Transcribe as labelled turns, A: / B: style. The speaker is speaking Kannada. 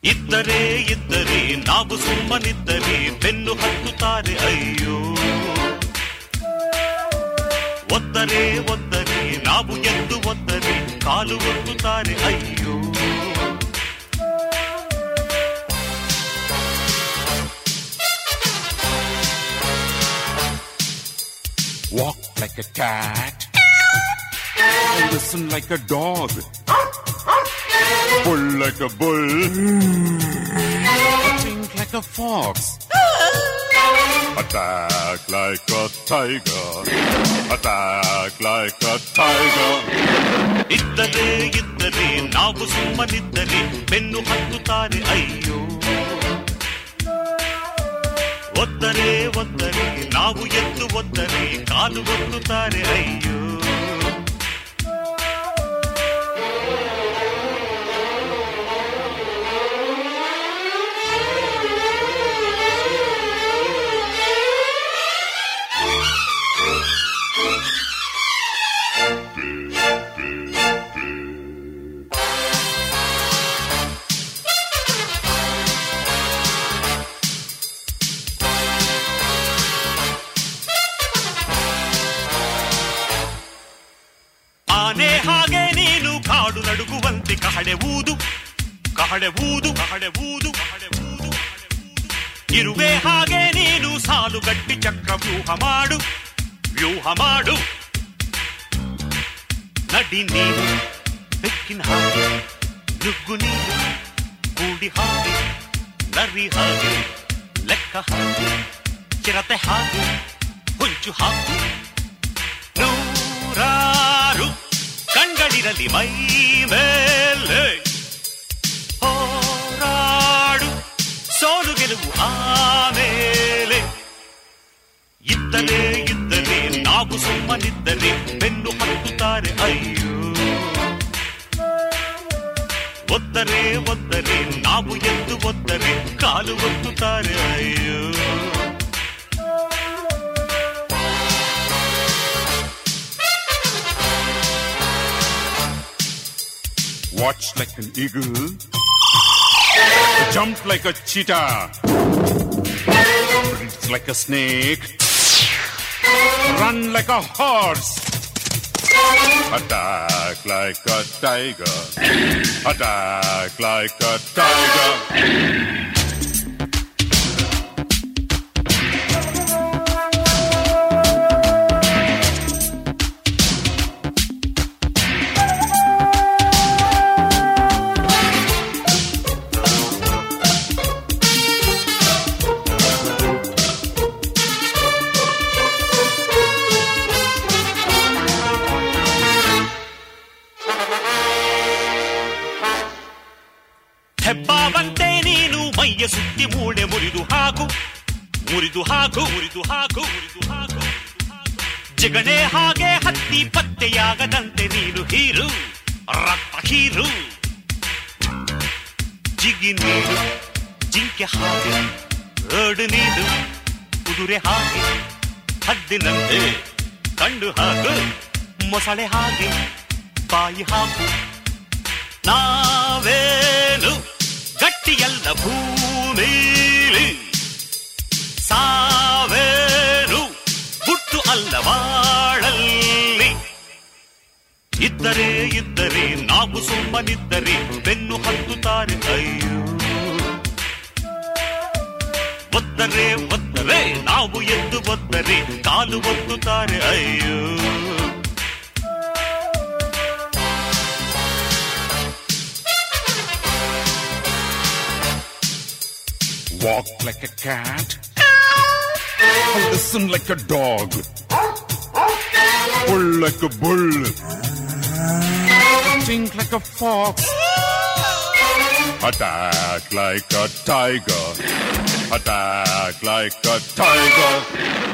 A: ಇದ್ದರೆ ಇದ್ದರೆ ನಾವು ಸುಮ್ಮನಿದ್ದರೆ ಬೆನ್ನು ಹತ್ತುತ್ತಾರೆ ಅಯ್ಯೋ ಒದ್ದರೆ ಒದ್ದರೆ ನಾವು ಎದ್ದು ಒದ್ದರೆ ಕಾಲು ಒತ್ತುತ್ತಾರೆ ಅಯ್ಯೋ
B: Walk like a cat. Listen like a dog. Pull like a bull. Think like a fox. Attack like a tiger. Attack like a tiger.
A: ಇದ್ದರೆ ಇದ್ದರೆ ನಾವು ಸುಮ್ಮನಿದ್ದರೆ ಬೆನ್ನು ಹತ್ತುತ್ತಾರೆ ಅಯ್ಯೋ ಒದ್ದರೆ ಒದ್ದರೆ ನಾವು ಎದ್ದು ಒದ್ದರೆ ಕಾಲು ಒತ್ತುತ್ತಾರೆ ಅಯ್ಯೋ ಆನೆ ಹಾಗೆ ನೀನು ಕಾಡು ನಡುಗುವಂತೆ ಕಹಳೆ ಊದು ಕಹಳೆ ಊದು ಕಹಳೆ ಊದು ಕಹಳೆ ಊದು ಇರುವೆ ಹಾಗೆ ನೀನು ಸಾಲು ಗಟ್ಟಿ ಚಕ್ರ ವ್ಯೂಹ ಮಾಡು ವ್ಯೂಹ ಮಾಡು ನಡಿ ನೀನು ಬೆಕ್ಕಿನ ಹಾಗೆ ನುಗ್ಗು ನೀನು ಕೂಡಿ ಹಾಗೆ ನರಿ ಹಾಗೆ ಲೆಕ್ಕ ಹಾಗೆ ಚಿರತೆ ಹಾಗೆ ಹೊಂಚು ಹಾಕು ನೂರಾರು ಕಂಗಳಿರಲಿ ಮೈ ಮೇಲೆ ಹೋರಾಡು ಸೋಲು ಗೆಲುವು ಆಮೇಲೆ ಇದ್ದರೆ ಇದ್ದರೆ ನಾವು ಸುಮ್ಮನಿದ್ದರೆ ಬೆನ್ನು ಹತ್ತುತ್ತಾರೆ ಅಯ್ಯೋ ಒದ್ದರೆ ಒದ್ದರೆ ನಾವು ಎದ್ದು ಒದ್ದರೆ ಕಾಲು ಒತ್ತುತ್ತಾರೆ ಅಯ್ಯೋ
B: Watch like an eagle. Jump like a cheetah. Breathe like a snake. Run like a horse. Attack like a tiger. Attack like a tiger.
A: ಹೆಬ್ಬಾವಂತೆ ನೀನು ಮೈಯ ಸುತ್ತಿ ಮೂಳೆ ಮುರಿದು ಹಾಕು ಮುರಿದು ಹಾಕು ಮುರಿದು ಹಾಕು ಮುರಿದು ಹಾಕು ಜಗಣೆ ಹಾಗೆ ಹತ್ತಿ ಪತ್ತೆಯಾಗದಂತೆ ನೀನು ಹೀರು ರಕ್ತ ಹೀರು ಜಿಗಿ ನೀನು ಜಿಂಕೆ ಹಾಗೆ ಏಡು ನೀನು ಕುದುರೆ ಹಾಗೆ ಹದ್ದಿನಂತೆ ಕಂಡು ಹಾಕು ಮೊಸಳೆ ಹಾಗೆ ಬಾಯಿ ಹಾಕು ನಾವೇನು ಗಟ್ಟಿಯಲ್ಲ ಭೂಮಿಲಿ ಸಾವೇನು ಗುಟ್ಟು ಅಲ್ಲ ಬಾಳಲ್ಲಿ ಇದ್ದರೆ ಇದ್ದರೆ ನಾವು ಸುಮ್ಮನಿದ್ದರೆ ಬೆನ್ನು ಹತ್ತುತ್ತಾರೆ ಅಯ್ಯೋ ಒದ್ದರೆ ಒದ್ದರೆ ನಾವು ಎದ್ದು ಒದ್ದರೆ ಕಾಲು ಒತ್ತುತ್ತಾರೆ ಅಯ್ಯೋ
B: Walk like a cat. Listen like a dog. Pull like a bull. Think like a fox. Attack like a tiger. Attack like a tiger.